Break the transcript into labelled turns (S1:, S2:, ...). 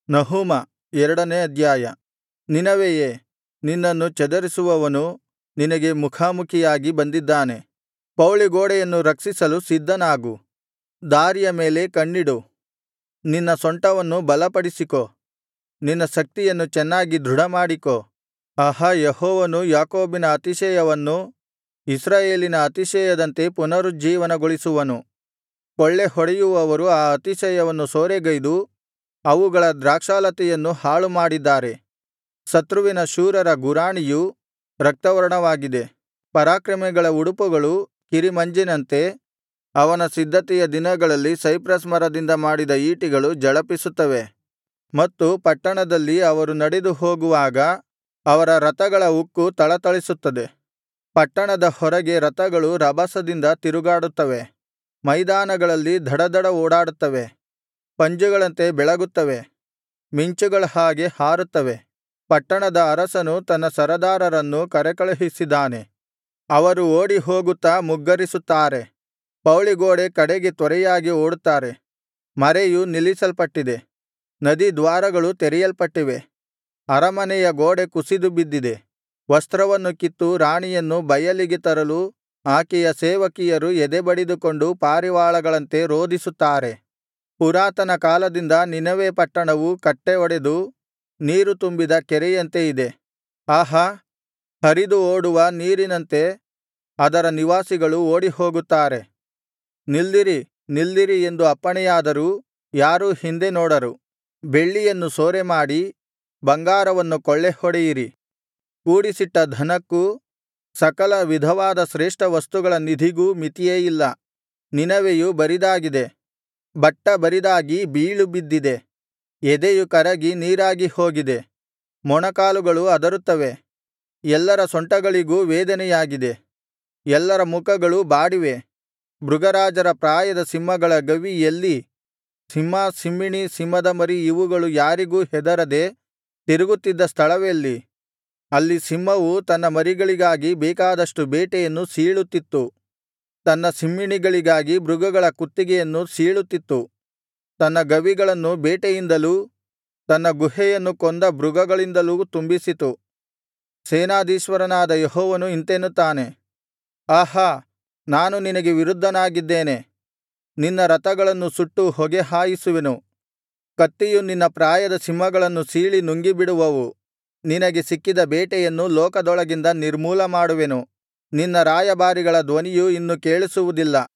S1: ನಹೂಮ ಎರಡನೇ ಅಧ್ಯಾಯ ನಿನವೆಯೇ ನಿನ್ನನ್ನು ಚದರಿಸುವವನು ನಿನಗೆ ಮುಖಾಮುಖಿಯಾಗಿ ಬಂದಿದ್ದಾನೆ ಪೌಳಿಗೋಡೆಯನ್ನು ರಕ್ಷಿಸಲು ಸಿದ್ಧನಾಗು ದಾರಿಯ ಮೇಲೆ ಕಣ್ಣಿಡು ನಿನ್ನ ಸೊಂಟವನ್ನು ಬಲಪಡಿಸಿಕೋ ನಿನ್ನ ಶಕ್ತಿಯನ್ನು ಚೆನ್ನಾಗಿ ದೃಢಮಾಡಿಕೋ ಆಹಾ ಯೆಹೋವನು ಯಾಕೋಬಿನ ಅತಿಶಯವನ್ನು ಇಸ್ರಾಯೇಲಿನ ಅತಿಶಯದಂತೆ ಪುನರುಜ್ಜೀವನಗೊಳಿಸುವನು ಕೊಳ್ಳೆಹೊಡೆಯುವವರು ಆ ಅತಿಶಯವನ್ನು ಸೂರೆಗೈದು ಅವುಗಳ ದ್ರಾಕ್ಷಾಲತೆಯನ್ನು ಹಾಳುಮಾಡಿದ್ದಾರೆ ಶತ್ರುವಿನ ಶೂರರ ಗುರಾಣಿಯು ರಕ್ತವರ್ಣವಾಗಿದೆ ಪರಾಕ್ರಮಿಗಳ ಉಡುಪುಗಳು ಕಿರಿಮಂಜಿನಂತೆ ಅವನ ಸಿದ್ಧತೆಯ ದಿನಗಳಲ್ಲಿ ಸೈಪ್ರಸ್ ಮರದಿಂದ ಮಾಡಿದ ಈಟಿಗಳು ಝಳಪಿಸುತ್ತವೆ ಮತ್ತು ಪಟ್ಟಣದಲ್ಲಿ ಅವರು ನಡೆದು ಹೋಗುವಾಗ ಅವರ ರಥಗಳ ಉಕ್ಕು ಥಳಥಳಿಸುತ್ತದೆ ಪಟ್ಟಣದ ಹೊರಗೆ ರಥಗಳು ರಭಸದಿಂದ ತಿರುಗಾಡುತ್ತವೆ ಮೈದಾನಗಳಲ್ಲಿ ಧಡಧಡ ಓಡಾಡುತ್ತವೆ ಪಂಜುಗಳಂತೆ ಬೆಳಗುತ್ತವೆ ಮಿಂಚುಗಳ ಹಾಗೆ ಹಾರುತ್ತವೆ ಪಟ್ಟಣದ ಅರಸನು ತನ್ನ ಸರದಾರರನ್ನು ಕರೆಕಳುಹಿಸಿದ್ದಾನೆ ಅವರು ಓಡಿಹೋಗುತ್ತಾ ಮುಗ್ಗರಿಸುತ್ತಾರೆ ಪೌಳಿಗೋಡೆ ಕಡೆಗೆ ತ್ವರೆಯಾಗಿ ಓಡುತ್ತಾರೆ ಮರೆಯು ನಿಲ್ಲಿಸಲ್ಪಟ್ಟಿದೆ ನದಿದ್ವಾರಗಳು ತೆರೆಯಲ್ಪಟ್ಟಿವೆ ಅರಮನೆಯ ಗೋಡೆ ಕುಸಿದು ಬಿದ್ದಿದೆ ವಸ್ತ್ರವನ್ನು ಕಿತ್ತು ರಾಣಿಯನ್ನು ಬಯಲಿಗೆ ತರಲು ಆಕೆಯ ಸೇವಕಿಯರು ಎದೆಬಡಿದುಕೊಂಡು ಪಾರಿವಾಳಗಳಂತೆ ರೋದಿಸುತ್ತಾರೆ ಪುರಾತನ ಕಾಲದಿಂದ ನಿನವೆ ಪಟ್ಟಣವು ಕಟ್ಟೆ ಒಡೆದು ನೀರು ತುಂಬಿದ ಕೆರೆಯಂತೆ ಇದೆ ಆಹಾ ಹರಿದು ಓಡುವ ನೀರಿನಂತೆ ಅದರ ನಿವಾಸಿಗಳು ಓಡಿಹೋಗುತ್ತಾರೆ ನಿಲ್ಲಿರಿ ನಿಲ್ಲಿರಿ ಎಂದು ಅಪ್ಪಣೆಯಾದರೂ ಯಾರೂ ಹಿಂದೆ ನೋಡರು ಬೆಳ್ಳಿಯನ್ನು ಸೂರೆಮಾಡಿ ಬಂಗಾರವನ್ನು ಕೊಳ್ಳೆಹೊಡೆಯಿರಿ ಕೂಡಿಸಿಟ್ಟ ಧನಕ್ಕೂ ಸಕಲ ವಿಧವಾದ ಶ್ರೇಷ್ಠ ವಸ್ತುಗಳ ನಿಧಿಗೂ ಮಿತಿಯೇ ಇಲ್ಲ ನಿನವೆಯು ಬರಿದಾಗಿದೆ ಬಟ್ಟ ಬರಿದಾಗಿ ಬೀಳು ಬಿದ್ದಿದೆ ಎದೆಯು ಕರಗಿ ನೀರಾಗಿ ಹೋಗಿದೆ ಮೊಣಕಾಲುಗಳು ಅದರುತ್ತವೆ ಎಲ್ಲರ ಸೊಂಟಗಳಿಗೂ ವೇದನೆಯಾಗಿದೆ ಎಲ್ಲರ ಮುಖಗಳು ಬಾಡಿವೆ ಮೃಗರಾಜರ ಪ್ರಾಯದ ಸಿಂಹಗಳ ಗವಿ ಎಲ್ಲಿ ಸಿಂಹ ಸಿಂಹಿಣಿ ಸಿಂಹದ ಮರಿ ಇವುಗಳು ಯಾರಿಗೂ ಹೆದರದೆ ತಿರುಗುತ್ತಿದ್ದ ಸ್ಥಳವೆಲ್ಲಿ ಅಲ್ಲಿ ಸಿಂಹವು ತನ್ನ ಮರಿಗಳಿಗಾಗಿ ಬೇಕಾದಷ್ಟು ಬೇಟೆಯನ್ನು ಸೀಳುತ್ತಿತ್ತು ತನ್ನ ಸಿಂಹಿಣಿಗಳಿಗಾಗಿ ಮೃಗಗಳ ಕುತ್ತಿಗೆಯನ್ನು ಸೀಳುತ್ತಿತ್ತು ತನ್ನ ಗವಿಗಳನ್ನು ಬೇಟೆಯಿಂದಲೂ ತನ್ನ ಗುಹೆಯನ್ನು ಕೊಂದ ಮೃಗಗಳಿಂದಲೂ ತುಂಬಿಸಿತು ಸೇನಾಧೀಶ್ವರನಾದ ಯೆಹೋವನು ಇಂತೆನ್ನುತ್ತಾನೆ ಆಹಾ ನಾನು ನಿನಗೆ ವಿರುದ್ಧನಾಗಿದ್ದೇನೆ ನಿನ್ನ ರಥಗಳನ್ನು ಸುಟ್ಟು ಹೊಗೆ ಹಾಯಿಸುವೆನು ಕತ್ತಿಯು ನಿನ್ನ ಪ್ರಾಯದ ಸಿಂಹಗಳನ್ನು ಸೀಳಿ ನುಂಗಿಬಿಡುವವು ನಿನಗೆ ಸಿಕ್ಕಿದ ಬೇಟೆಯನ್ನು ಲೋಕದೊಳಗಿಂದ ನಿರ್ಮೂಲಮಾಡುವೆನು ನಿನ್ನ ರಾಯಭಾರಿಗಳ ಧ್ವನಿಯು ಇನ್ನು ಕೇಳಿಸುವುದಿಲ್ಲ